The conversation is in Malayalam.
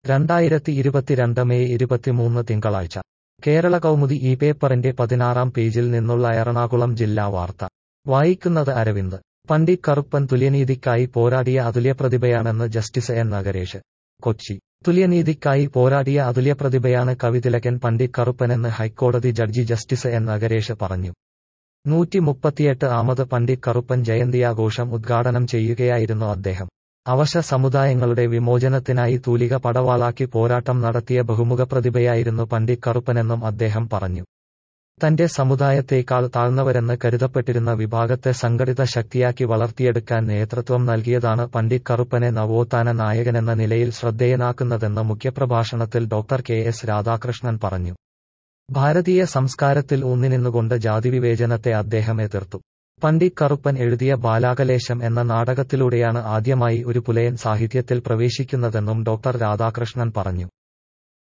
രണ്ടായിരത്തി ഇരുപത്തിരണ്ട് മെയ് ഇരുപത്തിമൂന്ന് തിങ്കളാഴ്ച കേരള കൗമുദി ഈ പേപ്പറിന്റെ പതിനാറാം പേജിൽ നിന്നുള്ള എറണാകുളം ജില്ലാ വാർത്ത വായിക്കുന്നത് അരവിന്ദ് പണ്ഡിറ്റ് കറുപ്പൻ തുല്യനീതിക്കായി പോരാടിയ അതുല്യപ്രതിഭയാണെന്ന് ജസ്റ്റിസ് എൻ നഗരേഷ് കൊച്ചി തുല്യനീതിക്കായി പോരാടിയ അതുല്യപ്രതിഭയാണ് കവിതിലകൻ പണ്ഡിറ്റ് കറുപ്പനെന്ന് ഹൈക്കോടതി ജഡ്ജി ജസ്റ്റിസ് എൻ നഗരേഷ് പറഞ്ഞു നൂറ്റി മുപ്പത്തിയെട്ട് ആമത് പണ്ഡിറ്റ് കറുപ്പൻ ജയന്തിയാഘോഷം ഉദ്ഘാടനം ചെയ്യുകയായിരുന്നു അദ്ദേഹം അവശ സമുദായങ്ങളുടെ വിമോചനത്തിനായി തൂലിക പടവാളാക്കി പോരാട്ടം നടത്തിയ ബഹുമുഖ പ്രതിഭയായിരുന്നു പണ്ഡിറ്റ് കറുപ്പനെന്നും അദ്ദേഹം പറഞ്ഞു തന്റെ സമുദായത്തേക്കാൾ താഴ്ന്നവരെന്ന് കരുതപ്പെട്ടിരുന്ന വിഭാഗത്തെ സംഘടിത ശക്തിയാക്കി വളർത്തിയെടുക്കാൻ നേതൃത്വം നൽകിയതാണ് പണ്ഡിറ്റ് കറുപ്പനെ നവോത്ഥാന നായകനെന്ന നിലയിൽ ശ്രദ്ധേയനാക്കുന്നതെന്ന് മുഖ്യപ്രഭാഷണത്തിൽ ഡോക്ടർ കെ എസ് രാധാകൃഷ്ണൻ പറഞ്ഞു ഭാരതീയ സംസ്കാരത്തിൽ ഊന്നിനിന്നുകൊണ്ട് ജാതിവിവേചനത്തെ അദ്ദേഹം എതിർത്തു പണ്ഡിറ്റ് കറുപ്പൻ എഴുതിയ ബാലാകലേശം എന്ന നാടകത്തിലൂടെയാണ് ആദ്യമായി ഒരു പുലയൻ സാഹിത്യത്തിൽ പ്രവേശിക്കുന്നതെന്നും ഡോക്ടർ രാധാകൃഷ്ണൻ പറഞ്ഞു